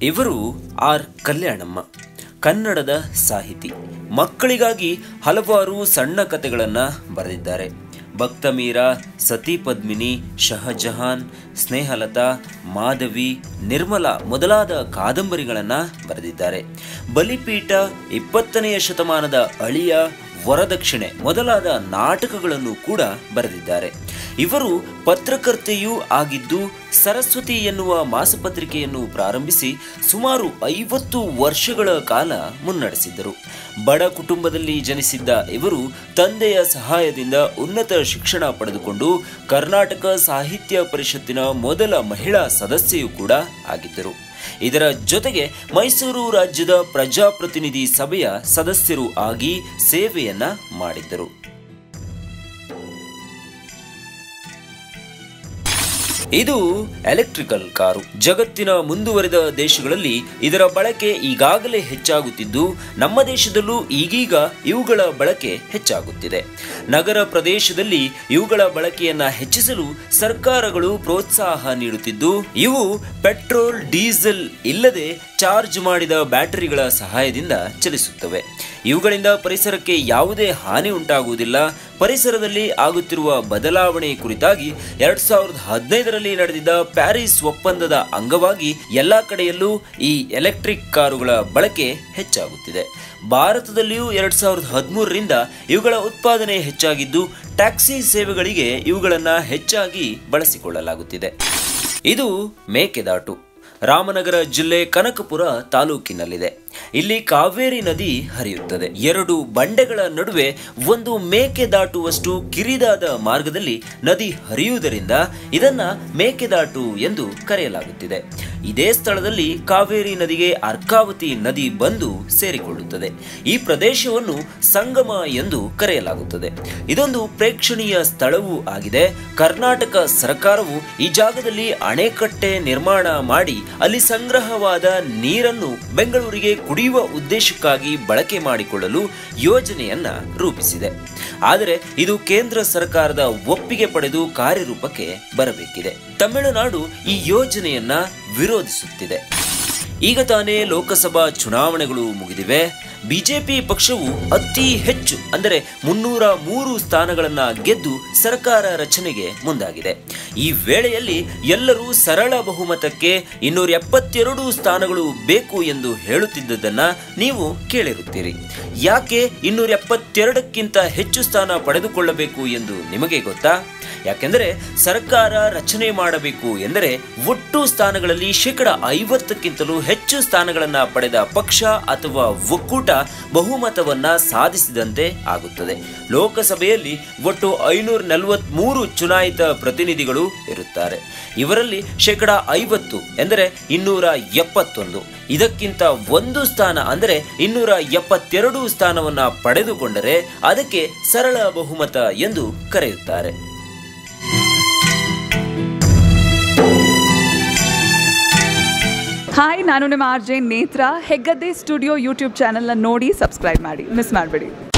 ಇವರು ಆರ್ ಕಲ್ಯಾಣಮ್ಮ ಕನ್ನಡದ ಸಾಹಿತಿ ಮಕ್ಕಳಿಗಾಗಿ ಹಲವಾರು ಸಣ್ಣ ಕಥೆಗಳನ್ನು ಬರೆದಿದ್ದಾರೆ ಭಕ್ತಮೀರ ಸತಿ ಪದ್ಮಿನಿ ಶಹಜಹಾನ್ ಸ್ನೇಹಲತಾ ಮಾಧವಿ ನಿರ್ಮಲಾ ಮೊದಲಾದ ಕಾದಂಬರಿಗಳನ್ನು ಬರೆದಿದ್ದಾರೆ ಬಲಿಪೀಠ ಇಪ್ಪತ್ತನೆಯ ಶತಮಾನದ ಅಳಿಯ ವರದಕ್ಷಿಣೆ ಮೊದಲಾದ ನಾಟಕಗಳನ್ನು ಕೂಡ ಬರೆದಿದ್ದಾರೆ ಇವರು ಪತ್ರಕರ್ತೆಯೂ ಆಗಿದ್ದು ಸರಸ್ವತಿ ಎನ್ನುವ ಮಾಸಪತ್ರಿಕೆಯನ್ನು ಪ್ರಾರಂಭಿಸಿ ಸುಮಾರು ಐವತ್ತು ವರ್ಷಗಳ ಕಾಲ ಮುನ್ನಡೆಸಿದ್ದರು ಬಡ ಕುಟುಂಬದಲ್ಲಿ ಜನಿಸಿದ್ದ ಇವರು ತಂದೆಯ ಸಹಾಯದಿಂದ ಉನ್ನತ ಶಿಕ್ಷಣ ಪಡೆದುಕೊಂಡು ಕರ್ನಾಟಕ ಸಾಹಿತ್ಯ ಪರಿಷತ್ತಿನ ಮೊದಲ ಮಹಿಳಾ ಸದಸ್ಯೆಯೂ ಕೂಡ ಆಗಿದ್ದರು ಇದರ ಜೊತೆಗೆ ಮೈಸೂರು ರಾಜ್ಯದ ಪ್ರಜಾಪ್ರತಿನಿಧಿ ಸಭೆಯ ಸದಸ್ಯರು ಆಗಿ ಸೇವೆಯನ್ನ ಮಾಡಿದ್ದರು ಇದು ಎಲೆಕ್ಟ್ರಿಕಲ್ ಕಾರು ಜಗತ್ತಿನ ಮುಂದುವರೆದ ದೇಶಗಳಲ್ಲಿ ಇದರ ಬಳಕೆ ಈಗಾಗಲೇ ಹೆಚ್ಚಾಗುತ್ತಿದ್ದು ನಮ್ಮ ದೇಶದಲ್ಲೂ ಈಗೀಗ ಇವುಗಳ ಬಳಕೆ ಹೆಚ್ಚಾಗುತ್ತಿದೆ ನಗರ ಪ್ರದೇಶದಲ್ಲಿ ಇವುಗಳ ಬಳಕೆಯನ್ನ ಹೆಚ್ಚಿಸಲು ಸರ್ಕಾರಗಳು ಪ್ರೋತ್ಸಾಹ ನೀಡುತ್ತಿದ್ದು ಇವು ಪೆಟ್ರೋಲ್ ಡೀಸೆಲ್ ಇಲ್ಲದೆ ಚಾರ್ಜ್ ಮಾಡಿದ ಬ್ಯಾಟರಿಗಳ ಸಹಾಯದಿಂದ ಚಲಿಸುತ್ತವೆ ಇವುಗಳಿಂದ ಪರಿಸರಕ್ಕೆ ಯಾವುದೇ ಹಾನಿ ಉಂಟಾಗುವುದಿಲ್ಲ ಪರಿಸರದಲ್ಲಿ ಆಗುತ್ತಿರುವ ಬದಲಾವಣೆ ಕುರಿತಾಗಿ ಎರಡ್ ಸಾವಿರದ ಹದಿನೈದರಲ್ಲಿ ನಡೆದಿದ್ದ ಪ್ಯಾರಿಸ್ ಒಪ್ಪಂದದ ಅಂಗವಾಗಿ ಎಲ್ಲಾ ಕಡೆಯಲ್ಲೂ ಈ ಎಲೆಕ್ಟ್ರಿಕ್ ಕಾರುಗಳ ಬಳಕೆ ಹೆಚ್ಚಾಗುತ್ತಿದೆ ಭಾರತದಲ್ಲಿಯೂ ಎರಡ್ ಸಾವಿರದ ಹದಿಮೂರರಿಂದ ಇವುಗಳ ಉತ್ಪಾದನೆ ಹೆಚ್ಚಾಗಿದ್ದು ಟ್ಯಾಕ್ಸಿ ಸೇವೆಗಳಿಗೆ ಇವುಗಳನ್ನು ಹೆಚ್ಚಾಗಿ ಬಳಸಿಕೊಳ್ಳಲಾಗುತ್ತಿದೆ ಇದು ಮೇಕೆದಾಟು ರಾಮನಗರ ಜಿಲ್ಲೆ ಕನಕಪುರ ತಾಲೂಕಿನಲ್ಲಿದೆ ಇಲ್ಲಿ ಕಾವೇರಿ ನದಿ ಹರಿಯುತ್ತದೆ ಎರಡು ಬಂಡೆಗಳ ನಡುವೆ ಒಂದು ಮೇಕೆ ದಾಟುವಷ್ಟು ಕಿರಿದಾದ ಮಾರ್ಗದಲ್ಲಿ ನದಿ ಹರಿಯುವುದರಿಂದ ಇದನ್ನ ಮೇಕೆದಾಟು ಎಂದು ಕರೆಯಲಾಗುತ್ತಿದೆ ಇದೇ ಸ್ಥಳದಲ್ಲಿ ಕಾವೇರಿ ನದಿಗೆ ಅರ್ಕಾವತಿ ನದಿ ಬಂದು ಸೇರಿಕೊಳ್ಳುತ್ತದೆ ಈ ಪ್ರದೇಶವನ್ನು ಸಂಗಮ ಎಂದು ಕರೆಯಲಾಗುತ್ತದೆ ಇದೊಂದು ಪ್ರೇಕ್ಷಣೀಯ ಸ್ಥಳವೂ ಆಗಿದೆ ಕರ್ನಾಟಕ ಸರ್ಕಾರವು ಈ ಜಾಗದಲ್ಲಿ ಅಣೆಕಟ್ಟೆ ನಿರ್ಮಾಣ ಮಾಡಿ ಅಲ್ಲಿ ಸಂಗ್ರಹವಾದ ನೀರನ್ನು ಬೆಂಗಳೂರಿಗೆ ಕುಡಿಯುವ ಉದ್ದೇಶಕ್ಕಾಗಿ ಬಳಕೆ ಮಾಡಿಕೊಳ್ಳಲು ಯೋಜನೆಯನ್ನ ರೂಪಿಸಿದೆ ಆದರೆ ಇದು ಕೇಂದ್ರ ಸರ್ಕಾರದ ಒಪ್ಪಿಗೆ ಪಡೆದು ಕಾರ್ಯರೂಪಕ್ಕೆ ಬರಬೇಕಿದೆ ತಮಿಳುನಾಡು ಈ ಯೋಜನೆಯನ್ನ ವಿರೋಧಿಸುತ್ತಿದೆ ಈಗ ತಾನೇ ಲೋಕಸಭಾ ಚುನಾವಣೆಗಳು ಮುಗಿದಿವೆ ಬಿಜೆಪಿ ಪಕ್ಷವು ಅತಿ ಹೆಚ್ಚು ಅಂದರೆ ಮುನ್ನೂರ ಮೂರು ಸ್ಥಾನಗಳನ್ನ ಗೆದ್ದು ಸರ್ಕಾರ ರಚನೆಗೆ ಮುಂದಾಗಿದೆ ಈ ವೇಳೆಯಲ್ಲಿ ಎಲ್ಲರೂ ಸರಳ ಬಹುಮತಕ್ಕೆ ಇನ್ನೂರ ಎಪ್ಪತ್ತೆರಡು ಸ್ಥಾನಗಳು ಬೇಕು ಎಂದು ಹೇಳುತ್ತಿದ್ದದನ್ನ ನೀವು ಕೇಳಿರುತ್ತೀರಿ ಯಾಕೆ ಇನ್ನೂರ ಎಪ್ಪತ್ತೆರಡಕ್ಕಿಂತ ಹೆಚ್ಚು ಸ್ಥಾನ ಪಡೆದುಕೊಳ್ಳಬೇಕು ಎಂದು ನಿಮಗೆ ಗೊತ್ತಾ ಯಾಕೆಂದರೆ ಸರ್ಕಾರ ರಚನೆ ಮಾಡಬೇಕು ಎಂದರೆ ಒಟ್ಟು ಸ್ಥಾನಗಳಲ್ಲಿ ಶೇಕಡ ಐವತ್ತಕ್ಕಿಂತಲೂ ಹೆಚ್ಚು ಸ್ಥಾನಗಳನ್ನ ಪಡೆದ ಪಕ್ಷ ಅಥವಾ ಒಕ್ಕೂಟ ಬಹುಮತವನ್ನ ಸಾಧಿಸಿದಂತೆ ಆಗುತ್ತದೆ ಲೋಕಸಭೆಯಲ್ಲಿ ಒಟ್ಟು ಐನೂರ ನಲವತ್ಮೂರು ಚುನಾಯಿತ ಪ್ರತಿನಿಧಿಗಳು ಇರುತ್ತಾರೆ ಇವರಲ್ಲಿ ಶೇಕಡ ಐವತ್ತು ಎಂದರೆ ಇನ್ನೂರ ಎಪ್ಪತ್ತೊಂದು ಇದಕ್ಕಿಂತ ಒಂದು ಸ್ಥಾನ ಅಂದರೆ ಇನ್ನೂರ ಎಪ್ಪತ್ತೆರಡು ಸ್ಥಾನವನ್ನ ಪಡೆದುಕೊಂಡರೆ ಅದಕ್ಕೆ ಸರಳ ಬಹುಮತ ಎಂದು ಕರೆಯುತ್ತಾರೆ ಹಾಯ್ ನಾನು ನಿಮ್ಮ ಆರ್ ಜೆ ನೇತ್ರ ಹೆಗ್ಗದ್ದೆ ಸ್ಟುಡಿಯೋ ಯೂಟ್ಯೂಬ್ ಚಾನಲ್ನ ನೋಡಿ ಸಬ್ಸ್ಕ್ರೈಬ್ ಮಾಡಿ ಮಿಸ್ ಮಾಡಬೇಡಿ